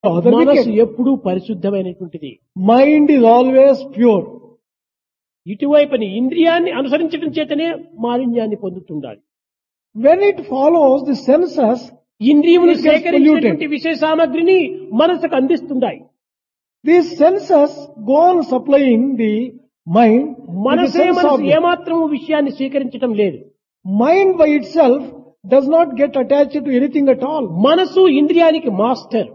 other మనసు wicked. ఎప్పుడూ పరిశుద్ధమైనటువంటిది Mind is always pure. ఇటువైపుని ఇంద్రియాన్ని అనుసరించడం చేతనే మాలిన్యాన్ని పొందుతుండాలి When it follows the senses, ఇంద్రియములు It gets సేకరించినటువంటి విషయ సామగ్రిని మనసుకు అందిస్తుంటాయి these senses go on supplying the mind. with the మనసే sense మనసు object. ఏమాత్రము విషయాన్ని స్వీకరించడం లేదు Mind by itself does not get attached to anything at all. మనసు ఇంద్రియానికి master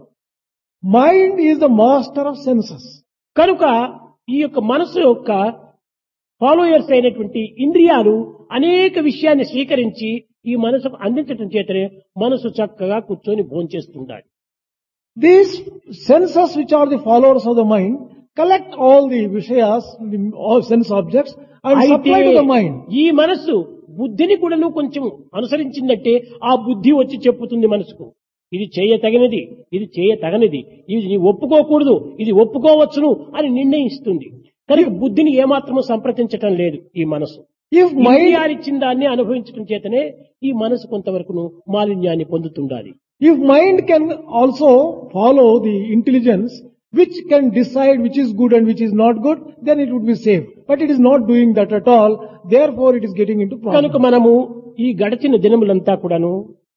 Mind is the master of senses. కనుక ఈ యొక్క మనసు యొక్క ఫాలోయర్స్ అయినటువంటి ఇంద్రియాలు అనేక విషయాన్ని స్వీకరించి ఈ మనసుకు అందించడం చేతనే మనసు చక్కగా కూర్చొని భోంచేస్తుండాలి These senses which are the followers of the mind collect all the vishayas, the all sense objects and అయితే supply to the mind. ఈ మనసు బుద్ధిని కూడాను కొంచెం అనుసరించిందంటే ఆ బుద్ధి వచ్చి చెప్పుతుంది మనసుకు ఇది చేయతగినది ఇది చేయతగనిది ఇది నీ ఒప్పుకోకూడదు ఇది ఒప్పుకోవచ్చును అని నిర్ణయిస్తుంది కనుక బుద్ధిని ఏమాత్రము సంప్రదించటం లేదు ఈ మనసు If mind, ఇంద్రియాలిచ్చిన దాన్ని అనుభవించడం చేతనే ఈ మనసు కొంతవరకును మాలిన్యాన్ని పొందుతుండాలి if mind can also follow the intelligence which can decide which is good and which is not good, then it would be safe. But it is not doing that at all. Therefore, it is getting into కనుక problems. మనము ఈ గడిచిన దినములంతా కూడాను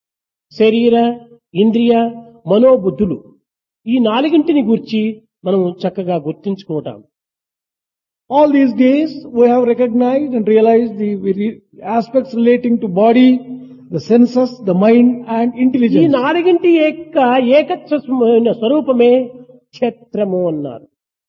శరీర ఇంద్రియ మనోబుద్ధులు ఈ నాలుగింటిని గూర్చి మనము చక్కగా గుర్తించుకోవటం All these days, we have recognized and realized the very aspects relating to body, the senses, the mind and ఈ intelligence. నాలుగింటి యొక్క ఏకత్వమైన స్వరూపమే క్షేత్రము అన్నారు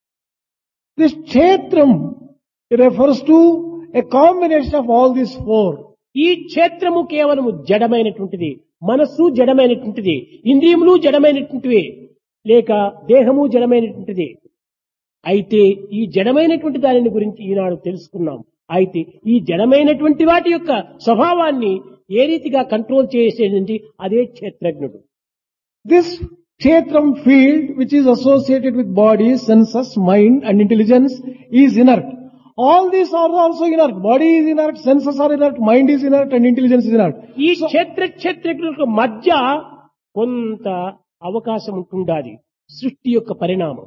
This kshetram refers to a combination of all these four. ఈ క్షేత్రము కేవలము జడమైనటువంటిది మనస్సు జడమైనటువంటిది ఇంద్రియములు జడమైనటువంటివి లేక దేహము జడమైనటువంటిది అయితే ఈ జడమైనటువంటి దానిని గురించి ఈనాడు తెలుసుకున్నాం అయితే ఈ జడమైనటువంటి వాటి యొక్క స్వభావాన్ని ఏ రీతిగా కంట్రోల్ చేసేది అదే క్షేత్రజ్ఞుడు This kshetram field which is associated with body, senses, mind and intelligence is inert. All these are also inert. Body is inert, senses are inert, mind is inert and intelligence is inert. ఈ క్షేత్ర క్షేత్రజ్ఞులకు మధ్య కొంత అవకాశం ఉంటుండాలి సృష్టి యొక్క పరిణామం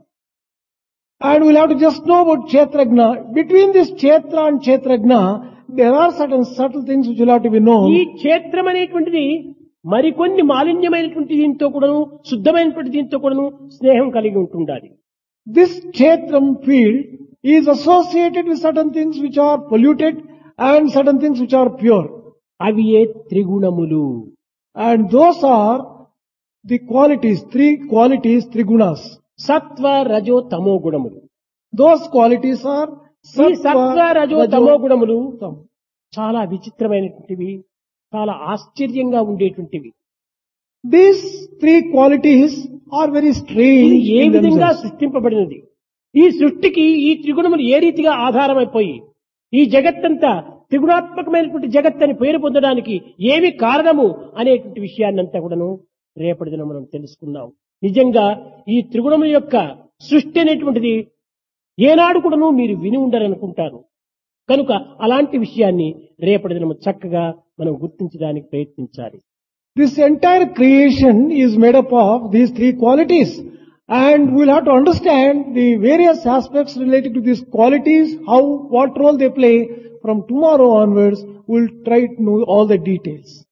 And we'll have to just know about Kshetragna. Between this Kshetra and Kshetragna, there are certain subtle things which will have to be ఈ known. క్షేత్రం అనేటువంటిది మరికొన్ని మాలిన్యమైనటువంటి దీంతో కూడాను శుద్ధమైనటువంటి దీంతో కూడాను స్నేహం కలిగి ఉంటుండాలి This Kshetram field is associated with certain things which are polluted and certain things which are pure. అవి ఏ త్రిగుణములు And those are the qualities, three qualities, three gunas. సత్వ రజో తమో గుణములు Those qualities are ఈ సత్వ రజో తమో గుణములు tam. చాలా విచిత్రమైనటువంటివి చాలా ఆశ్చర్యంగా ఉండేటువంటివి These three qualities are very ఇది strange ఏ in విధంగా themselves. సృష్టింపబడినది ఈ సృష్టికి ఈ త్రిగుణములు ఏ రీతిగా ఆధారమైపోయి ఈ జగత్తంతా త్రిగుణాత్మకమైనటువంటి జగత్ అని పేరు పొందడానికి ఏమి కారణము అనేటువంటి విషయాన్నంతా కూడాను రేపటి దినం మనం తెలుసుకున్నాం నిజంగా ఈ త్రిగుణముల యొక్క సృష్టి అనేటువంటిది ఏనాడు కూడాను మీరు విని ఉండరనుకుంటారు కనుక అలాంటి విషయాన్ని రేపటి దినం చక్కగా మనం గుర్తించడానికి ప్రయత్నించాలి This entire creation is made up of these three qualities. And we'll have to understand the various aspects related to these qualities, how, what role they play from tomorrow onwards. We'll try to know all the details.